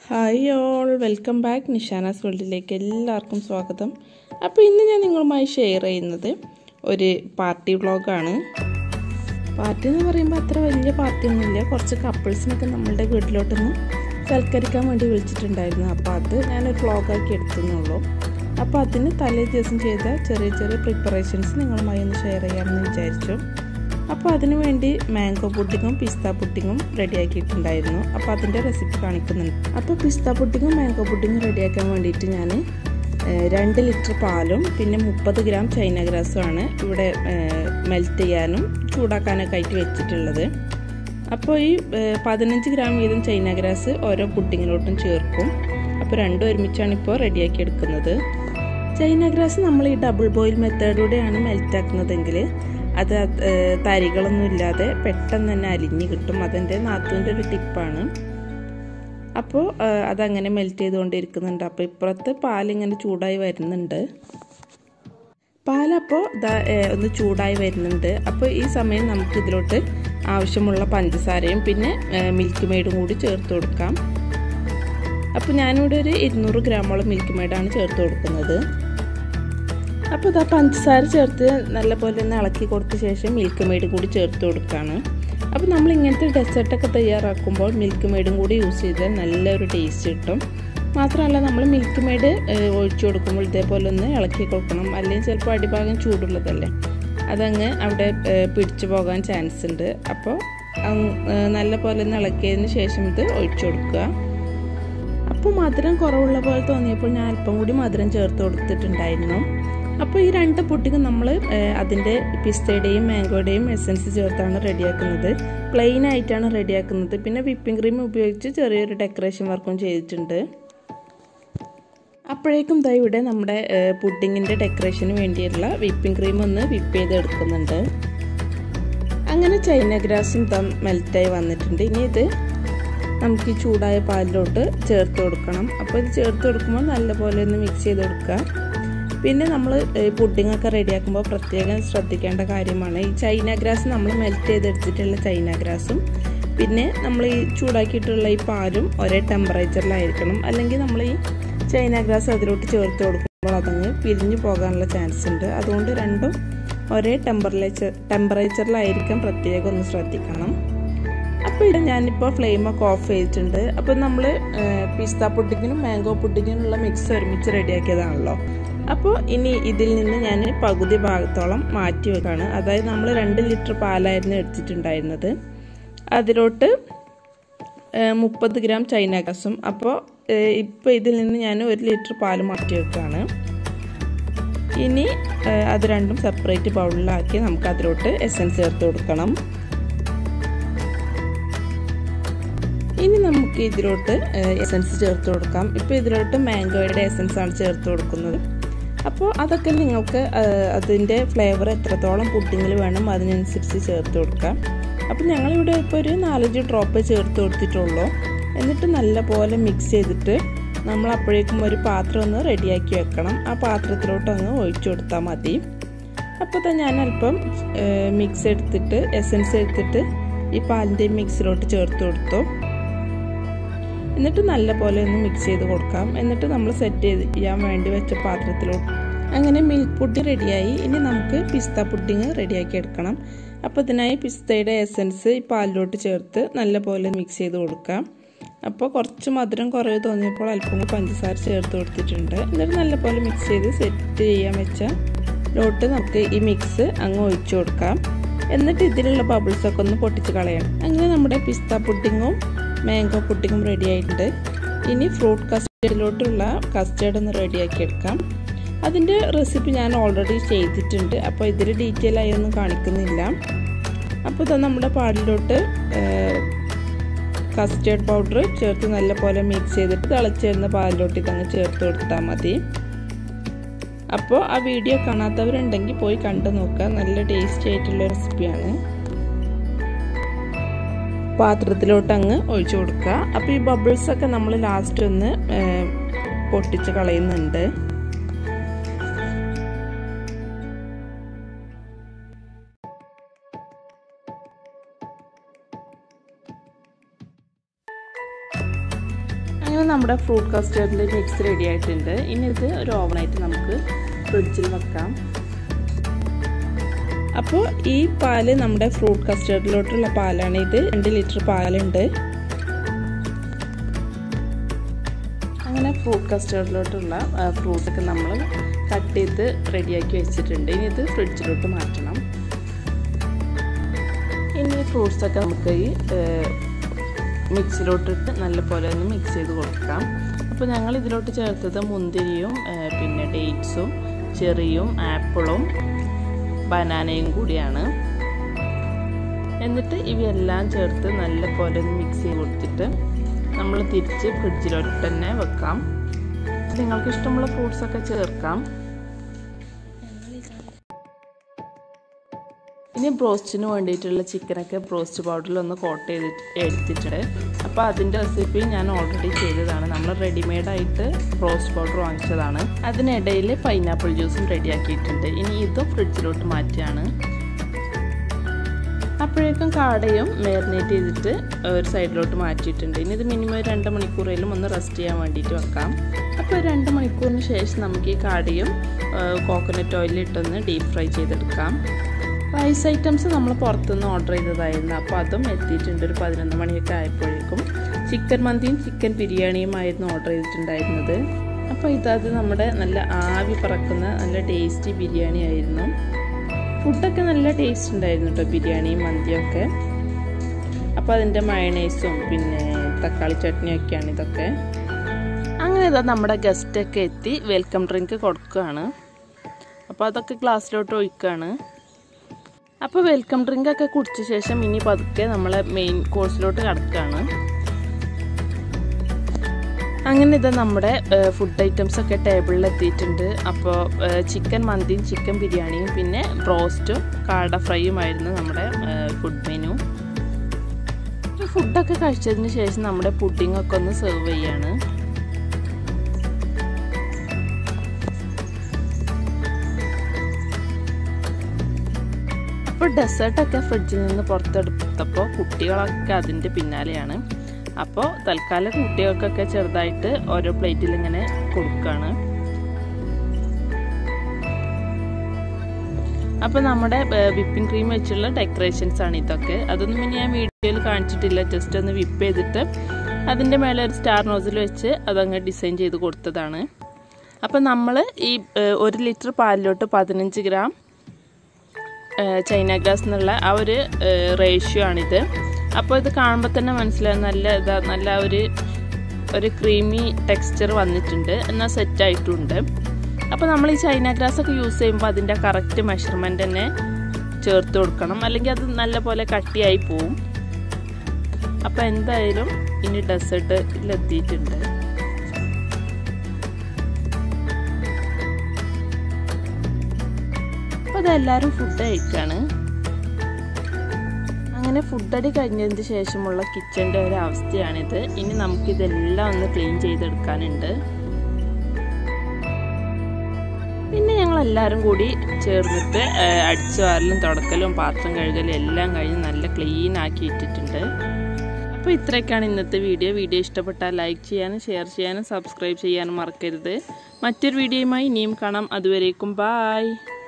hi all welcome back Nishana's വേൾഡിലേക്ക് എല്ലാവർക്കും സ്വാഗതം അപ്പോൾ ഇന്ന് ഞാൻ നിങ്ങളുമായി ഷെയർ ചെയ്യുന്നത് ഒരു പാർട്ടി വ്ളോഗാണ് പാർട്ടി എന്ന് പറയുമ്പോൾ അത്ര വലിയ പാർട്ടി ഒന്നുമില്ല കുറച്ച് കപ്പിൾസിനൊക്കെ നമ്മളുടെ വീട്ടിലോട്ടൊന്ന് സൽക്കരിക്കാൻ വേണ്ടി വിളിച്ചിട്ടുണ്ടായിരുന്നു അപ്പോൾ അത് ഞാനൊരു വ്ളോഗാക്കി എടുത്തുന്നുള്ളൂ അപ്പോൾ അതിന് തലേ ദിവസം ചെയ്ത ചെറിയ ചെറിയ പ്രിപ്പറേഷൻസ് നിങ്ങളുമായി ഒന്ന് ഷെയർ ചെയ്യാമെന്ന് വിചാരിച്ചു അപ്പോൾ അതിനു വേണ്ടി മാംഗോ പുഡിങ്ങും പിസ്ത പുഡിങ്ങും റെഡിയാക്കിയിട്ടുണ്ടായിരുന്നു അപ്പോൾ അതിൻ്റെ റെസിപ്പി കാണിക്കുന്നുണ്ട് അപ്പോൾ പിസ്ത പുഡിങ്ങും മാംഗോ പുഡിങ്ങും റെഡിയാക്കാൻ വേണ്ടിയിട്ട് ഞാൻ രണ്ട് ലിറ്റർ പാലും പിന്നെ മുപ്പത് ഗ്രാം ചൈന ഗ്രാസുമാണ് ഇവിടെ മെൽറ്റ് ചെയ്യാനും ചൂടാക്കാനൊക്കെ ആയിട്ട് വെച്ചിട്ടുള്ളത് അപ്പോൾ ഈ പതിനഞ്ച് ഗ്രാം വീതം ചൈന ഗ്രാസ് ഓരോ പുഡിങ്ങിലോട്ടും ചേർക്കും അപ്പോൾ രണ്ടും ഒരുമിച്ചാണ് ഇപ്പോൾ റെഡിയാക്കി എടുക്കുന്നത് ചൈന ഗ്രാസ് നമ്മൾ ഈ ഡബിൾ ബോയിൽ മെത്തേഡിലൂടെയാണ് മെൽറ്റ് ആക്കുന്നതെങ്കിൽ അത് തരികളൊന്നും ഇല്ലാതെ പെട്ടെന്ന് തന്നെ അലിഞ്ഞ് കിട്ടും അതെൻ്റെ നാത്തുവിൻ്റെ ഒരു ടിപ്പാണ് അപ്പോൾ അതങ്ങനെ മെൽറ്റ് ചെയ്തുകൊണ്ടിരിക്കുന്നുണ്ട് അപ്പോൾ ഇപ്പുറത്ത് പാലിങ്ങനെ ചൂടായി വരുന്നുണ്ട് പാലപ്പോൾ ഇതാ ഒന്ന് ചൂടായി വരുന്നുണ്ട് അപ്പോൾ ഈ സമയം നമുക്ക് ഇതിലോട്ട് ആവശ്യമുള്ള പഞ്ചസാരയും പിന്നെ മിൽക്ക് മെയ്ഡും കൂടി ചേർത്ത് കൊടുക്കാം അപ്പോൾ ഞാനിവിടെ ഒരു ഇരുന്നൂറ് ഗ്രാമോളം മിൽക്ക് മെയ്ഡാണ് ചേർത്ത് കൊടുക്കുന്നത് അപ്പോൾ ഇതാ പഞ്ചസാര ചേർത്ത് നല്ലപോലെ ഒന്ന് ഇളക്കി കൊടുത്ത ശേഷം മിൽക്ക് മെയ്ഡ് കൂടി ചേർത്ത് കൊടുക്കുകയാണ് അപ്പോൾ നമ്മൾ ഇങ്ങനത്തെ ഡെസേർട്ടൊക്കെ തയ്യാറാക്കുമ്പോൾ മിൽക്ക് മെയ്ഡും കൂടി യൂസ് ചെയ്താൽ നല്ലൊരു ടേസ്റ്റ് കിട്ടും മാത്രമല്ല നമ്മൾ മിൽക്ക് മെയ്ഡ് ഒഴിച്ചു കൊടുക്കുമ്പോൾ ഇതേപോലെ ഒന്ന് ഇളക്കി കൊടുക്കണം അല്ലെങ്കിൽ ചിലപ്പോൾ അടിഭാഗം ചൂടുള്ളതല്ലേ അതങ്ങ് അവിടെ പിടിച്ചു പോകാൻ ചാൻസ് ഉണ്ട് അപ്പോൾ നല്ല പോലെ ഒന്ന് ഇളക്കിയതിന് ശേഷം ഇത് ഒഴിച്ചു കൊടുക്കുക അപ്പോൾ മധുരം കുറവുള്ള പോലെ തോന്നിയപ്പോൾ ഞാൻ അല്പം കൂടി മധുരം ചേർത്ത് കൊടുത്തിട്ടുണ്ടായിരുന്നു അപ്പോൾ ഈ രണ്ട് പുഡിങ് നമ്മൾ അതിൻ്റെ പിസ്തയുടെയും മാംഗോയുടെയും എസൻസ് ചേർത്താണ് റെഡിയാക്കുന്നത് പ്ലെയിൻ ആയിട്ടാണ് റെഡിയാക്കുന്നത് പിന്നെ വിപ്പിംഗ് ക്രീം ഉപയോഗിച്ച് ചെറിയൊരു ഡെക്കറേഷൻ വർക്കും ചെയ്തിട്ടുണ്ട് അപ്പോഴേക്കും ദാ ഇവിടെ നമ്മുടെ പുഡിങ്ങിൻ്റെ ഡെക്കറേഷന് വേണ്ടിയുള്ള വിപ്പിംഗ് ക്രീം ഒന്ന് വിപ്പ് ചെയ്ത് എടുക്കുന്നുണ്ട് അങ്ങനെ ചൈന ഗ്രാസും ദം മെൽറ്റായി വന്നിട്ടുണ്ട് ഇനി ഇത് നമുക്ക് ഈ ചൂടായ പാലിലോട്ട് ചേർത്ത് കൊടുക്കണം അപ്പോൾ ഇത് ചേർത്ത് കൊടുക്കുമ്പോൾ നല്ലപോലെ ഒന്ന് മിക്സ് ചെയ്ത് കൊടുക്കുക പിന്നെ നമ്മൾ പുഡിംഗ് ഒക്കെ റെഡിയാക്കുമ്പോൾ പ്രത്യേകം ശ്രദ്ധിക്കേണ്ട കാര്യമാണ് ഈ ചൈന ഗ്രാസ് നമ്മൾ മെൽറ്റ് ചെയ്തെടുത്തിട്ടുള്ള ചൈന ഗ്രാസും പിന്നെ നമ്മൾ ഈ ചൂടാക്കിയിട്ടുള്ള ഈ പാലും ഒരേ ടെമ്പറേച്ചറിലായിരിക്കണം അല്ലെങ്കിൽ നമ്മൾ ഈ ചൈന ഗ്രാസ് അതിലോട്ട് ചേർത്ത് കൊടുക്കുമ്പോൾ അതങ്ങ് പിരിഞ്ഞു പോകാനുള്ള ചാൻസ് ഉണ്ട് അതുകൊണ്ട് രണ്ടും ഒരേ ടെമ്പറേച്ചർ ടെമ്പറേച്ചറിലായിരിക്കാൻ പ്രത്യേകം ഒന്ന് ശ്രദ്ധിക്കണം അപ്പോൾ ഇത് ഞാനിപ്പോൾ ഫ്ലെയിമൊക്കെ ഓഫ് ചെയ്തിട്ടുണ്ട് അപ്പോൾ നമ്മൾ പിസ്ത പുഡിങ്ങിനും മാംഗോ പുഡിങ്ങിനുള്ള മിക്സ് ഒരുമിച്ച് റെഡിയാക്കിയതാണല്ലോ അപ്പോൾ ഇനി ഇതിൽ നിന്ന് ഞാൻ പകുതി ഭാഗത്തോളം മാറ്റി വെക്കാണ് അതായത് നമ്മൾ രണ്ട് ലിറ്റർ പാലായിരുന്നു എടുത്തിട്ടുണ്ടായിരുന്നത് അതിലോട്ട് മുപ്പത് ഗ്രാം ചൈന ഗ്രാസും അപ്പോൾ ഇപ്പോൾ ഇതിൽ നിന്ന് ഞാൻ ഒരു ലിറ്റർ പാൽ മാറ്റി വെക്കുകയാണ് ഇനി അത് രണ്ടും സെപ്പറേറ്റ് ബൗളിലാക്കി നമുക്ക് അതിലോട്ട് എസൻസ് ചേർത്ത് കൊടുക്കണം ഇനി നമുക്ക് ഇതിലോട്ട് എസൻസ് ചേർത്ത് കൊടുക്കാം ഇപ്പോൾ ഇതിലോട്ട് മാംഗോയുടെ എസൻസ് ആണ് ചേർത്ത് കൊടുക്കുന്നത് അപ്പോൾ അതൊക്കെ നിങ്ങൾക്ക് അതിൻ്റെ ഫ്ലേവർ എത്രത്തോളം പുഡിങ്ങിൽ വേണം അതിനനുസരിച്ച് ചേർത്ത് കൊടുക്കാം അപ്പോൾ ഞങ്ങളിവിടെ ഇപ്പോൾ ഒരു നാലഞ്ച് ഡ്രോപ്പ് ചേർത്ത് കൊടുത്തിട്ടുള്ളൂ എന്നിട്ട് നല്ലപോലെ മിക്സ് ചെയ്തിട്ട് നമ്മൾ അപ്പോഴേക്കും ഒരു പാത്രം ഒന്ന് റെഡിയാക്കി വെക്കണം ആ പാത്രത്തിലോട്ട് അങ്ങ് ഒഴിച്ചു കൊടുത്താൽ മതി അപ്പോൾ തന്നെ ഞാൻ അല്പം മിക്സ് എടുത്തിട്ട് എസൻസ് എടുത്തിട്ട് ഈ പാലിൻ്റെ മിക്സിലോട്ട് ചേർത്ത് കൊടുത്തു എന്നിട്ട് നല്ലപോലെ ഒന്ന് മിക്സ് ചെയ്ത് കൊടുക്കാം എന്നിട്ട് നമ്മൾ സെറ്റ് ചെയ്യാൻ വേണ്ടി വെച്ച പാത്രത്തിലോട്ട് അങ്ങനെ മിൽക്ക് പുഡിങ് റെഡിയായി ഇനി നമുക്ക് പിസ്ത പുഡിങ് റെഡിയാക്കി എടുക്കണം അപ്പോൾ ഇതിനായി പിസ്തയുടെ എസൻസ് ഈ പാലിലോട്ട് ചേർത്ത് നല്ലപോലെ മിക്സ് ചെയ്ത് കൊടുക്കാം അപ്പോൾ കുറച്ച് മധുരം കുറവ് തോന്നിയപ്പോൾ അല്പം പഞ്ചസാര ചേർത്ത് കൊടുത്തിട്ടുണ്ട് എന്നിട്ട് നല്ലപോലെ മിക്സ് ചെയ്ത് സെറ്റ് ചെയ്യാൻ വെച്ച ലോട്ട് നമുക്ക് ഈ മിക്സ് അങ്ങ് ഒഴിച്ചു കൊടുക്കാം എന്നിട്ട് ഇതിലുള്ള ബബിൾസൊക്കെ ഒന്ന് പൊട്ടിച്ച് കളയണം അങ്ങനെ നമ്മുടെ പിസ്ത പുഡിങ്ങും മാംഗോ പുഡിങ്ങും റെഡി ആയിട്ടുണ്ട് ഇനി ഫ്രൂട്ട് കസ്റ്റേർഡിലോട്ടുള്ള കസ്റ്റേർഡ് ഒന്ന് റെഡിയാക്കി എടുക്കാം അതിൻ്റെ റെസിപ്പി ഞാൻ ഓൾറെഡി ചെയ്തിട്ടുണ്ട് അപ്പോൾ ഇതിൽ ഡീറ്റെയിൽ ആയി ഒന്നും കാണിക്കുന്നില്ല അപ്പോൾ ഇത് നമ്മുടെ പാലിലോട്ട് കസ്റ്റേർഡ് പൗഡർ ചേർത്ത് നല്ലപോലെ മിക്സ് ചെയ്തിട്ട് തിളച്ച് വരുന്ന പാലിലോട്ട് ഇതങ്ങ് ചേർത്ത് കൊടുത്താൽ മതി അപ്പോൾ ആ വീഡിയോ കാണാത്തവരുണ്ടെങ്കിൽ പോയി കണ്ടു നോക്കുക നല്ല ടേസ്റ്റി ആയിട്ടുള്ള റെസിപ്പിയാണ് പാത്രത്തിലോട്ട് അങ്ങ് ഒഴിച്ചു കൊടുക്കുക അപ്പോൾ ഈ ബബിൾസ് ഒക്കെ നമ്മൾ ലാസ്റ്റ് ഒന്ന് പൊട്ടിച്ച് കളയുന്നുണ്ട് അങ്ങനെ നമ്മുടെ ഫ്രൂട്ട് കസ്റ്റേർഡിൻ്റെ മിക്സ് റെഡി ആയിട്ടുണ്ട് ഇനി ഇത് ഒരു ഓവനായിട്ട് നമുക്ക് ഫ്രിഡ്ജിൽ വെക്കാം അപ്പോൾ ഈ പാല് നമ്മുടെ ഫ്രൂട്ട് കസ്റ്റേർഡിലോട്ടുള്ള പാലാണ് ഇത് രണ്ട് ലിറ്റർ പാലുണ്ട് അങ്ങനെ ഫ്രൂട്ട് കസ്റ്റേർഡിലോട്ടുള്ള ഫ്രൂട്ടൊക്കെ നമ്മൾ കട്ട് ചെയ്ത് റെഡിയാക്കി വെച്ചിട്ടുണ്ട് ഇനി ഇത് ഫ്രിഡ്ജിലോട്ട് മാറ്റണം ഇനി ഫ്രൂട്ട്സൊക്കെ നമുക്ക് ഈ മിക്സിലോട്ടിട്ട് നല്ലപോലെ ഒന്ന് മിക്സ് ചെയ്ത് കൊടുക്കാം അപ്പോൾ ഞങ്ങൾ ഇതിലോട്ട് ചേർത്തത് മുന്തിരിയും പിന്നെ ഡേറ്റ്സും ചെറിയും ആപ്പിളും ബനാനയും കൂടിയാണ് എന്നിട്ട് ഇവയെല്ലാം ചേർത്ത് നല്ലപോലെ ഒന്ന് മിക്സ് ചെയ്ത് കൊടുത്തിട്ട് നമ്മൾ തിരിച്ച് ഫ്രിഡ്ജിലോട്ട് തന്നെ വെക്കാം നിങ്ങൾക്ക് ഇഷ്ടമുള്ള ഫ്രൂട്ട്സൊക്കെ ചേർക്കാം ഇനി ബ്രോസ്റ്റിന് വേണ്ടിയിട്ടുള്ള ചിക്കനൊക്കെ ബ്രോസ്റ്റ് പൗഡറിൽ ഒന്ന് കോട്ട് ചെയ്ത് എടുത്തിട്ടുണ്ട് അപ്പോൾ അതിൻ്റെ റെസിപ്പി ഞാൻ ഓൾറെഡി ചെയ്തതാണ് നമ്മൾ റെഡിമെയ്ഡായിട്ട് ബ്രോസ്റ്റ് പൗഡർ വാങ്ങിച്ചതാണ് അതിനിടയിൽ പൈനാപ്പിൾ ജ്യൂസും റെഡിയാക്കിയിട്ടുണ്ട് ഇനി ഇതും ഫ്രിഡ്ജിലോട്ട് മാറ്റിയാണ് അപ്പോഴേക്കും കാടയും മാരിനേറ്റ് ചെയ്തിട്ട് ഒരു സൈഡിലോട്ട് മാറ്റിയിട്ടുണ്ട് ഇനി ഇത് മിനിമം രണ്ട് മണിക്കൂറേലും ഒന്ന് റെസ്റ്റ് ചെയ്യാൻ വേണ്ടിയിട്ട് വെക്കാം അപ്പോൾ രണ്ട് മണിക്കൂറിന് ശേഷം നമുക്ക് ഈ കാടയും കോക്കനട്ട് ഓയിലിട്ടൊന്ന് ഡീപ്പ് ഫ്രൈ ചെയ്തെടുക്കാം റൈസ് ഐറ്റംസ് നമ്മൾ പുറത്തുനിന്ന് ഓർഡർ ചെയ്തതായിരുന്നു അപ്പോൾ അതും എത്തിയിട്ടുണ്ട് ഒരു പതിനൊന്ന് മണിയൊക്കെ ആയപ്പോഴേക്കും ചിക്കൻ മന്തിയും ചിക്കൻ ബിരിയാണിയുമായിരുന്നു ഓർഡർ ചെയ്തിട്ടുണ്ടായിരുന്നത് അപ്പോൾ ഇതത് നമ്മുടെ നല്ല ആവി പറക്കുന്ന നല്ല ടേസ്റ്റി ബിരിയാണി ആയിരുന്നു ഫുഡൊക്കെ നല്ല ടേസ്റ്റ് ഉണ്ടായിരുന്നു കേട്ടോ ബിരിയാണിയും മന്തിയൊക്കെ അപ്പോൾ അതിൻ്റെ മയണൈസും പിന്നെ തക്കാളി ചട്നിയൊക്കെയാണ് ഇതൊക്കെ അങ്ങനെ ഇതാ നമ്മുടെ ഗസ്റ്റൊക്കെ എത്തി വെൽക്കം ഡ്രിങ്ക് കൊടുക്കുകയാണ് അപ്പോൾ അതൊക്കെ ഗ്ലാസ്സിലോട്ട് ഒഴിക്കുകയാണ് അപ്പോൾ വെൽക്കം ഡ്രിങ്ക് ഒക്കെ കുടിച്ച ശേഷം ഇനി പതുക്കെ നമ്മളെ മെയിൻ കോഴ്സിലോട്ട് കിടക്കുകയാണ് അങ്ങനെ ഇത് നമ്മുടെ ഫുഡ് ഐറ്റംസ് ഒക്കെ ടേബിളിൽ എത്തിയിട്ടുണ്ട് അപ്പോൾ ചിക്കൻ മന്തിയും ചിക്കൻ ബിരിയാണിയും പിന്നെ ബ്രോസ്റ്റും കാട ഫ്രൈയുമായിരുന്നു നമ്മുടെ ഫുഡ് മെനു ഫുഡൊക്കെ കഴിച്ചതിന് ശേഷം നമ്മുടെ പുഡിംഗ് ഒക്കെ ഒന്ന് സെർവ് ചെയ്യാണ് അപ്പോൾ ഡെസേർട്ടൊക്കെ ഫ്രിഡ്ജിൽ നിന്ന് പുറത്തെടുത്തപ്പോൾ കുട്ടികളൊക്കെ അതിൻ്റെ പിന്നാലെയാണ് അപ്പോൾ തൽക്കാലം കുട്ടികൾക്കൊക്കെ ചെറുതായിട്ട് ഓരോ പ്ലേറ്റിൽ ഇങ്ങനെ കൊടുക്കുകയാണ് അപ്പോൾ നമ്മുടെ വിപ്പിംഗ് ക്രീം വെച്ചുള്ള ഡെക്കറേഷൻസ് ആണ് ഇതൊക്കെ അതൊന്നും ഇനി ഞാൻ വീഡിയോയിൽ കാണിച്ചിട്ടില്ല ജസ്റ്റ് ഒന്ന് വിപ്പ് ചെയ്തിട്ട് അതിൻ്റെ മേലെ ഒരു സ്റ്റാർ നോസിൽ വെച്ച് അതങ്ങ് ഡിസൈൻ ചെയ്ത് കൊടുത്തതാണ് അപ്പോൾ നമ്മൾ ഈ ഒരു ലിറ്റർ പാലിലോട്ട് പതിനഞ്ച് ഗ്രാം ചൈന ഗ്രാസ് എന്നുള്ള ആ ഒരു റേഷ്യോ ആണിത് അപ്പോൾ ഇത് കാണുമ്പോൾ തന്നെ മനസ്സിലാവും നല്ല ഇതാ നല്ല ഒരു ഒരു ക്രീമി ടെക്സ്ചർ വന്നിട്ടുണ്ട് എന്നാൽ സെറ്റായിട്ടുണ്ട് അപ്പോൾ നമ്മൾ ഈ ചൈന ഗ്രാസ് ഒക്കെ യൂസ് ചെയ്യുമ്പോൾ അതിൻ്റെ കറക്റ്റ് മെഷർമെൻറ്റ് തന്നെ ചേർത്ത് കൊടുക്കണം അല്ലെങ്കിൽ അത് നല്ല പോലെ കട്ടിയായി പോവും അപ്പോൾ എന്തായാലും ഇനി ഡെസേർട്ടിലെത്തിയിട്ടുണ്ട് അപ്പോൾ അതെല്ലാവരും ഫുഡ് കഴിക്കുകയാണ് അങ്ങനെ ഫുഡടി കഴിഞ്ഞതിന് ശേഷമുള്ള കിച്ചൻ്റെ ഒരു അവസ്ഥയാണിത് ഇനി നമുക്കിതെല്ലാം ഒന്ന് ക്ലീൻ ചെയ്തെടുക്കാനുണ്ട് പിന്നെ ഞങ്ങൾ എല്ലാവരും കൂടി ചേർന്നിട്ട് അടിച്ചു വാരലും തുടക്കലും പാത്രം കഴുകലും എല്ലാം കഴിഞ്ഞ് നല്ല ക്ലീൻ ആക്കി ഇട്ടിട്ടുണ്ട് അപ്പോൾ ഇത്രയൊക്കെയാണ് ഇന്നത്തെ വീഡിയോ വീഡിയോ ഇഷ്ടപ്പെട്ടാൽ ലൈക്ക് ചെയ്യാനും ഷെയർ ചെയ്യാനും സബ്സ്ക്രൈബ് ചെയ്യാനും മറക്കരുത് മറ്റൊരു വീഡിയോയുമായി ഇനിയും കാണാം അതുവരേക്കും ബായ്